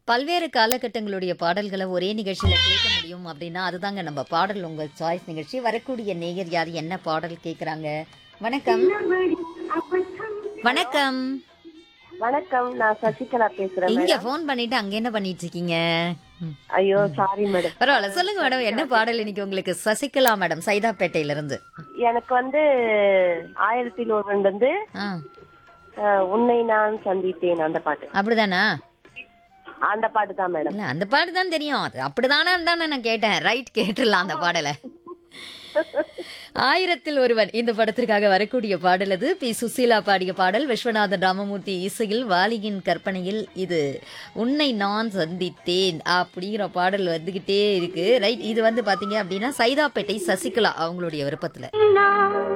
பல்வேறு காலகட்டங்களுடைய பாடல்களை ஒரே நிகழ்ச்சியில கேட்க முடியும் அப்படின்னா அதுதாங்க நம்ம பாடல் உங்கள் சாய்ஸ் நிகழ்ச்சி வரக்கூடிய நேயர் யார் என்ன பாடல் கேக்குறாங்க வணக்கம் வணக்கம் வணக்கம் நான் சசிகலா பேசுறேன் இங்க மேடம் ஃபோன் பண்ணிட்டு அங்க என்ன பண்ணிட்டு இருக்கீங்க ம். ஐயோ சாரி மேடம் பரவாயில்ல சொல்லுங்க மேடம் என்ன பாடல் இன்னைக்கு உங்களுக்கு சசிகலா மேடம் சைதாப்பேட்டையில இருந்து எனக்கு வந்து ஆயிரத்தி ஒருவன் வந்து ஆ அஹ், உன்னை நான் சந்தித்தேன் அந்த பாட்டு அப்படிதானா அந்த பாட்டு தான் மேடம் இல்ல அந்த பாட்டு தான் தெரியும் அது அப்படிதானே தானே நான் கேட்டேன் ரைட் கேட்டுடலாம் அந்த பாடலை ஆயிரத்தில் ஒருவன் இந்த படத்திற்காக வரக்கூடிய பாடல் அது பி சுசீலா பாடிய பாடல் விஸ்வநாதன் ராமமூர்த்தி இசையில் வாலியின் கற்பனையில் இது உன்னை நான் சந்தித்தேன் அப்படிங்கிற பாடல் வந்துகிட்டே இருக்கு ரைட் இது வந்து பாத்தீங்க அப்படின்னா சைதாப்பேட்டை சசிகலா அவங்களுடைய விருப்பத்துல